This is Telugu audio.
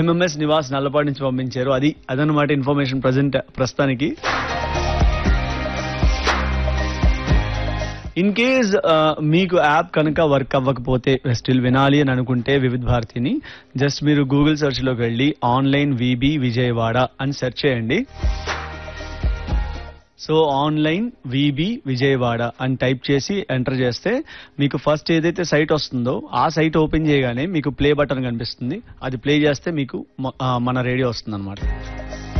ఎంఎంఎస్ నివాస్ నల్లపాటి నుంచి పంపించారు అది అదనమాట ఇన్ఫర్మేషన్ ప్రజెంట్ ప్రస్తుతానికి ఇన్ కేస్ మీకు యాప్ కనుక వర్క్ అవ్వకపోతే స్టిల్ వినాలి అని అనుకుంటే వివిధ్ భారతిని జస్ట్ మీరు గూగుల్ సెర్చ్ లోకి వెళ్ళి ఆన్లైన్ విబి విజయవాడ అని సెర్చ్ చేయండి సో ఆన్లైన్ విబి విజయవాడ అని టైప్ చేసి ఎంటర్ చేస్తే మీకు ఫస్ట్ ఏదైతే సైట్ వస్తుందో ఆ సైట్ ఓపెన్ చేయగానే మీకు ప్లే బటన్ కనిపిస్తుంది అది ప్లే చేస్తే మీకు మ- ఆ, మన రేడియో వస్తుంది అనమాట